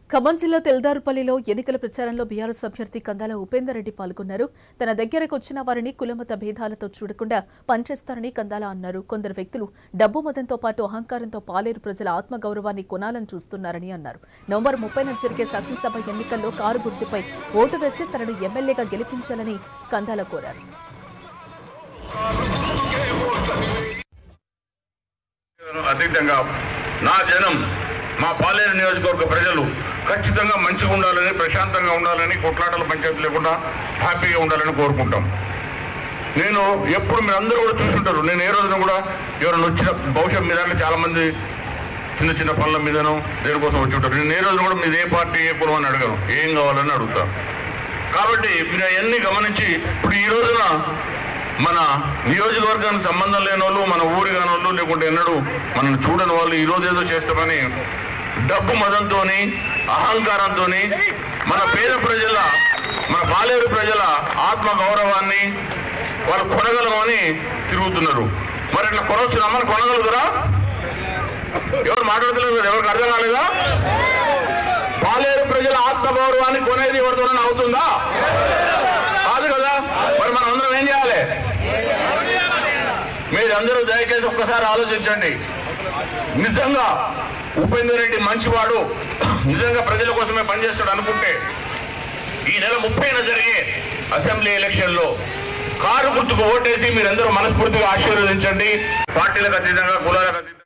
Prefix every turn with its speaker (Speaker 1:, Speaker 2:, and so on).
Speaker 1: ఖమ్మం జిల్లా తెల్దారుపల్లిలో ఎన్నికల ప్రచారంలో బీఆర్ఎస్ అభ్యర్థి కందాల ఉపేందర్ రెడ్డి పాల్గొన్నారు తన దగ్గరకు వచ్చిన వారిని కులమత భేదాలతో చూడకుండా పనిచేస్తారని కందాల అన్నారు కొందరు వ్యక్తులు డబ్బు మతంతో పాటు అహంకారంతో పాలేరు ప్రజల ఆత్మగౌరవాన్ని కొనాలని చూస్తున్నారని అన్నారు నవంబర్ ముప్పైన జరిగే శాసనసభ ఎన్నికల్లో కారు గుర్తుపై ఓటు వేసి తనను ఎమ్మెల్యేగా గెలిపించాలని కందాల కోరారు
Speaker 2: అతీతంగా నా జనం మా పాలేరు నియోజకవర్గ ప్రజలు ఖచ్చితంగా మంచిగా ఉండాలని ప్రశాంతంగా ఉండాలని కొట్లాటల పంచాయతీ లేకుండా హ్యాపీగా ఉండాలని కోరుకుంటాం నేను ఎప్పుడు మీరు అందరూ కూడా చూస్తుంటారు నేను ఏ రోజున కూడా ఎవరైనా వచ్చిన బహుశా మీ దాంట్లో చాలా మంది చిన్న చిన్న పనుల మీదనో దేనికోసం వచ్చి ఉంటారు నేను ఏ రోజున కూడా మీది ఏ పార్టీ ఏ కులం అని అడగను ఏం కావాలని అడుగుతా కాబట్టి మీరు అవన్నీ గమనించి ఇప్పుడు ఈ రోజున మన నియోజకవర్గానికి సంబంధం లేని వాళ్ళు మన ఊరి కాని వాళ్ళు లేకుంటే ఎన్నడూ మనం చూడని వాళ్ళు ఈ రోజు ఏదో చేస్తామని డబ్బు మదంతో అహంకారంతో మన పేద ప్రజల మన పాలేరు ప్రజల ఆత్మ గౌరవాన్ని వాళ్ళు కొనగలమని తిరుగుతున్నారు మరి అట్లా కొనవచ్చు నమ్మని కొనగలుగుతారా ఎవరు మాట్లాడతలేదు కదా? ఎవరికి అర్థం కాలేదా పాలేరు ప్రజల ఆత్మగౌరవాన్ని కొనేది ఎవరితోనైనా అవుతుందా కాదు కదా మరి మనం అందరం ఏం చేయాలి మీరందరూ దయచేసి ఒక్కసారి ఆలోచించండి నిజంగా ఉపేందర్ రెడ్డి మంచివాడు నిజంగా ప్రజల కోసమే పనిచేస్తాడు అనుకుంటే ఈ నెల ముప్పైన జరిగే అసెంబ్లీ ఎలక్షన్లో కారు గుర్తుకు ఓటేసి మీరందరూ మనస్ఫూర్తిగా ఆశీర్వదించండి పార్టీలకు అతీతంగా కులాలకు అతీతంగా